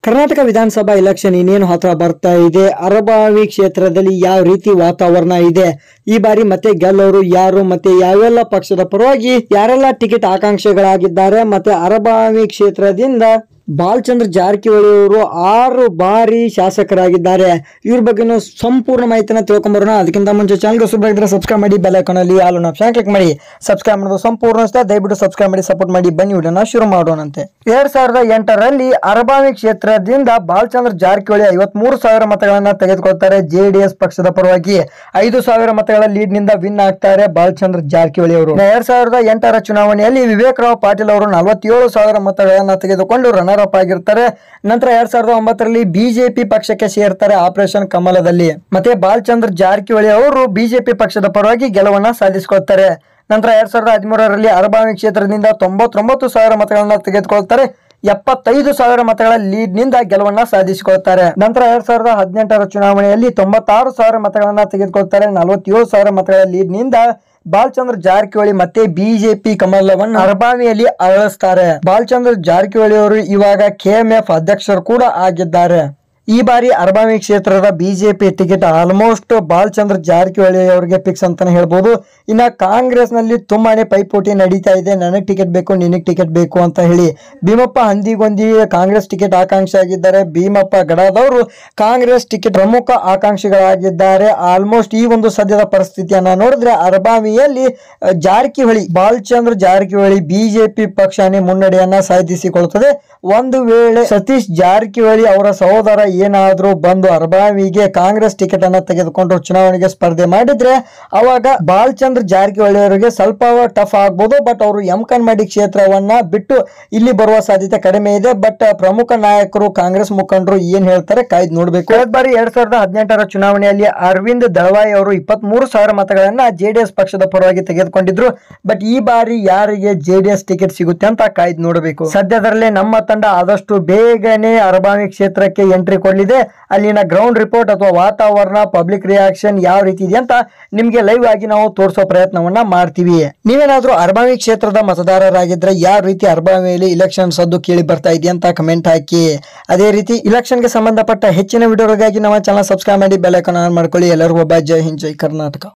ಕರ್ನಾಟಕ ವಿಧಾನಸಭಾ ಎಲೆಕ್ಷನ್ ಇನ್ನೇನು ಹತ್ರ ಬರ್ತಾ ಇದೆ ಅರಬಾವಿ ಕ್ಷೇತ್ರದಲ್ಲಿ ಯಾವ ರೀತಿ ವಾತಾವರಣ ಇದೆ ಈ ಬಾರಿ ಮತ್ತೆ ಗೆಲ್ಲೋರು ಯಾರು ಮತ್ತೆ ಯಾವೆಲ್ಲ ಪಕ್ಷದ ಪರವಾಗಿ ಯಾರೆಲ್ಲ ಟಿಕೆಟ್ ಆಕಾಂಕ್ಷಿಗಳಾಗಿದ್ದಾರೆ ಮತ್ತೆ ಅರಬಾವಿ ಕ್ಷೇತ್ರದಿಂದ ಬಾಲಚಂದ್ರ ಜಾರಕಿಹೊಳಿ ಅವರು ಆರು ಬಾರಿ ಶಾಸಕರಾಗಿದ್ದಾರೆ ಇವ್ರ ಬಗ್ಗೆನೂ ಸಂಪೂರ್ಣ ಮಾಹಿತಿನ ತಿಳ್ಕೊಂಬರೋಣ ಅದಕ್ಕಿಂತ ಮುಂಚೆ ಚಾನಲ್ಗೆ ಸುಬ್ಬಾಗಿದ್ರೆ ಸಬ್ಸ್ಕ್ರೈಬ್ ಮಾಡಿ ಬೆಲ್ ಐಕಾನಲ್ಲಿ ಆಲ್ ಆಪ್ಷನ್ ಕ್ಲಿಕ್ ಮಾಡಿ ಸಬ್ಸ್ಕ್ರೈಬ್ ಮಾಡೋದು ಸಂಪೂರ್ಣ ಇಷ್ಟ ದಯವಿಟ್ಟು ಸಬ್ಸ್ಕ್ರೈಬ್ ಮಾಡಿ ಸಪೋರ್ಟ್ ಮಾಡಿ ಬನ್ನಿ ವಿಡಿಯೋನ ಶುರು ಮಾಡೋಣಂತೆ ಎರಡ್ ಸಾವಿರದ ಎಂಟರಲ್ಲಿ ಅರಬಾವಿ ಕ್ಷೇತ್ರದಿಂದ ಬಾಲಚಂದ್ರ ಜಾರಕಿಹೊಳಿ ಐವತ್ಮೂರು ಸಾವಿರ ಮತಗಳನ್ನ ತೆಗೆದುಕೊಳ್ತಾರೆ ಜೆಡಿಎಸ್ ಪಕ್ಷದ ಪರವಾಗಿ ಐದು ಸಾವಿರ ಮತಗಳ ಲೀಡ್ ನಿಂದ ವಿನ್ ಆಗ್ತಾರೆ ಬಾಲಚಂದ್ರ ಜಾರಕಿಹೊಳಿ ಅವರು ಎರಡ್ ಸಾವಿರದ ಎಂಟರ ಚುನಾವಣೆಯಲ್ಲಿ ವಿವೇಕರಾವ್ ಪಾಟೀಲ್ ಅವರು ನಲವತ್ತೇಳು ಸಾವಿರ ಮತಗಳನ್ನ ತೆಗೆದುಕೊಂಡು ರನ್ನರ್ ಅಪ್ ಆಗಿರ್ತಾರೆ ನಂತರ ಎರಡ್ ಸಾವಿರದ ಒಂಬತ್ತರಲ್ಲಿ ಬಿಜೆಪಿ ಪಕ್ಷಕ್ಕೆ ಸೇರ್ತಾರೆ ಆಪರೇಷನ್ ಕಮಲದಲ್ಲಿ ಮತ್ತೆ ಬಾಲಚಂದ್ರ ಜಾರಕಿಹೊಳಿ ಅವರು ಬಿಜೆಪಿ ಪಕ್ಷದ ಪರವಾಗಿ ಗೆಲುವನ್ನ ಸಾಧಿಸಿಕೊಳ್ತಾರೆ ನಂತರ ಎರಡ್ ಸಾವಿರದ ಹದಿಮೂರರಲ್ಲಿ ಅರಬಾವಿ ಕ್ಷೇತ್ರದಿಂದ ತೊಂಬತ್ತೊಂಬತ್ತು ಸಾವಿರ ಮತಗಳನ್ನ ತೆಗೆದುಕೊಳ್ತಾರೆ ಎಪ್ಪತ್ತೈದು ಸಾವಿರ ಮತಗಳ ಲೀಡ್ ನಿಂದ ಗೆಲುವನ್ನ ಸಾಧಿಸಿಕೊಳ್ತಾರೆ ನಂತರ ಎರಡ್ ಸಾವಿರದ ಹದಿನೆಂಟರ ಚುನಾವಣೆಯಲ್ಲಿ ತೊಂಬತ್ತಾರು ಸಾವಿರ ಮತಗಳನ್ನ ತೆಗೆದುಕೊಳ್ತಾರೆ ನಲವತ್ತೇಳು ಸಾವಿರ ಮತಗಳ ಲೀಡ್ ನಿಂದ ಬಾಲಚಂದ್ರ ಜಾರಕಿಹೊಳಿ ಮತ್ತೆ ಬಿಜೆಪಿ ಕಮಲವನ್ನು ಅರಬಾವಿಯಲ್ಲಿ ಅರಳಿಸ್ತಾರೆ ಬಾಲಚಂದ್ರ ಜಾರಕಿಹೊಳಿ ಅವರು ಇವಾಗ ಕೆಎಂಎಫ್ ಅಧ್ಯಕ್ಷರು ಕೂಡ ಆಗಿದ್ದಾರೆ ಈ ಬಾರಿ ಅರಬಾವಿ ಕ್ಷೇತ್ರದ BJP ticket almost Balachandra Jarkiholi ಅವರಿಗೆ ಫಿಕ್ಸ್ ಅಂತಾನೆ ಹೇಳ್ಬೋದು ಇನ್ನ ಕಾಂಗ್ರೆಸ್ ನಲ್ಲಿ ತುಂಬಾನೇ ಪೈಪೋಟಿ ನಡೀತಾ ಇದೆ ನನಗೆ ಟಿಕೆಟ್ ಬೇಕು ನಿನಗೆ ಟಿಕೆಟ್ ಬೇಕು ಅಂತ ಹೇಳಿ ಭೀಮಪ್ಪ ಹಂದಿಗೊಂದಿ ಕಾಂಗ್ರೆಸ್ ಟಿಕೆಟ್ ಆಕಾಂಕ್ಷಿ ಆಗಿದ್ದಾರೆ ಭೀಮಪ್ಪ ಗಡದವರು ಕಾಂಗ್ರೆಸ್ ಟಿಕೆಟ್ ಪ್ರಮುಖ ಆಕಾಂಕ್ಷಿಗಳಾಗಿದ್ದಾರೆ ಆಲ್ಮೋಸ್ಟ್ ಈ ಒಂದು ಸದ್ಯದ ಪರಿಸ್ಥಿತಿಯನ್ನ ನೋಡಿದ್ರೆ ಅರಬಾವಿಯಲ್ಲಿ ಅ, ಜಾರಕಿಹೊಳಿ ಬಾಲಚಂದ್ರ ಜಾರಕಿಹೊಳಿ ಬಿಜೆಪಿ ಪಕ್ಷನೇ ಮುನ್ನಡೆಯನ್ನ ಸಾಧಿಸಿಕೊಳ್ಳುತ್ತದೆ ಒಂದು ವೇಳೆ ಸತೀಶ್ ಜಾರಕಿಹೊಳಿ ಅವರ ಸಹೋದರ ಏನಾದ್ರೂ ಬಂದು ಅರಬಾವಿಗೆ ಕಾಂಗ್ರೆಸ್ ಟಿಕೆಟ್ ಅನ್ನ ತೆಗೆದುಕೊಂಡು ಚುನಾವಣೆಗೆ ಸ್ಪರ್ಧೆ ಮಾಡಿದ್ರೆ ಅವಾಗ ಬಾಲಚಂದ್ರ ಜಾರಕಿಹೊಳಿ ಅವರಿಗೆ ಸ್ವಲ್ಪ ಟಫ್ ಆಗ್ಬೋದು ಬಟ್ ಅವರು ಯಮಕನ್ಮಡಿ ಕ್ಷೇತ್ರವನ್ನ ಬಿಟ್ಟು ಇಲ್ಲಿ ಬರುವ ಸಾಧ್ಯತೆ ಕಡಿಮೆ ಇದೆ ಬಟ್ ಪ್ರಮುಖ ನಾಯಕರು ಕಾಂಗ್ರೆಸ್ ಮುಖಂಡರು ಏನ್ ಹೇಳ್ತಾರೆ ಕಾಯ್ದು ನೋಡ್ಬೇಕು ಕಳೆದ ಬಾರಿ ಎರಡ್ ಸಾವಿರದ ಹದಿನೆಂಟರ ಚುನಾವಣೆಯಲ್ಲಿ ಅರವಿಂದ್ ದಳವಾಯಿ ಅವರು ಇಪ್ಪತ್ತ್ ಮೂರು ಸಾವಿರ ಮತಗಳನ್ನ ಜೆಡಿಎಸ್ ಪಕ್ಷದ ಪರವಾಗಿ ತೆಗೆದುಕೊಂಡಿದ್ರು ಬಟ್ ಈ ಬಾರಿ ಯಾರಿಗೆ ಜೆಡಿಎಸ್ ಟಿಕೆಟ್ ಸಿಗುತ್ತೆ ಅಂತ ಕಾಯ್ದು ನೋಡಬೇಕು ಸದ್ಯದಲ್ಲೇ ನಮ್ಮ ತಂಡ ಆದಷ್ಟು ಬೇಗನೆ ಅರಬಾವಿ ಕ್ಷೇತ್ರಕ್ಕೆ ಎಂಟ್ರಿ ಕೊಡಲಿದೆ ಅಲ್ಲಿನ ಗ್ರೌಂಡ್ ರಿಪೋರ್ಟ್ ಅಥವಾ ವಾತಾವರಣ ಪಬ್ಲಿಕ್ ರಿಯಾಕ್ಷನ್ ಯಾವ ರೀತಿ ಇದೆ ಅಂತ ನಿಮ್ಗೆ ಲೈವ್ ಆಗಿ ನಾವು ತೋರಿಸೋ ಪ್ರಯತ್ನವನ್ನ ಮಾಡ್ತೀವಿ ನೀವೇನಾದ್ರೂ ಅರಬಾವಿ ಕ್ಷೇತ್ರದ ಮತದಾರರಾಗಿದ್ರೆ ಯಾವ ರೀತಿ ಅರಬಾವಿಯಲ್ಲಿ ಇಲೆಕ್ಷನ್ ಸದ್ದು ಕೇಳಿ ಬರ್ತಾ ಇದೆ ಅಂತ ಕಮೆಂಟ್ ಹಾಕಿ ಅದೇ ರೀತಿ ಇಲೆಕ್ಷನ್ಗೆ ಸಂಬಂಧಪಟ್ಟ ಹೆಚ್ಚಿನ ವಿಡಿಯೋಗಳಿಗಾಗಿ ನಮ್ಮ ಚಾನಲ್ ಸಬ್ಸ್ಕ್ರೈಬ್ ಮಾಡಿ ಬೆಲ್ ಐಕಾನ್ ಆನ್ ಮಾಡ್ಕೊಳ್ಳಿ ಎಲ್ಲರಿಗೂ ಒಬ್ಬ ಜೈ ಹಿಂದ್ ಜೈ ಕರ್ನಾಟಕ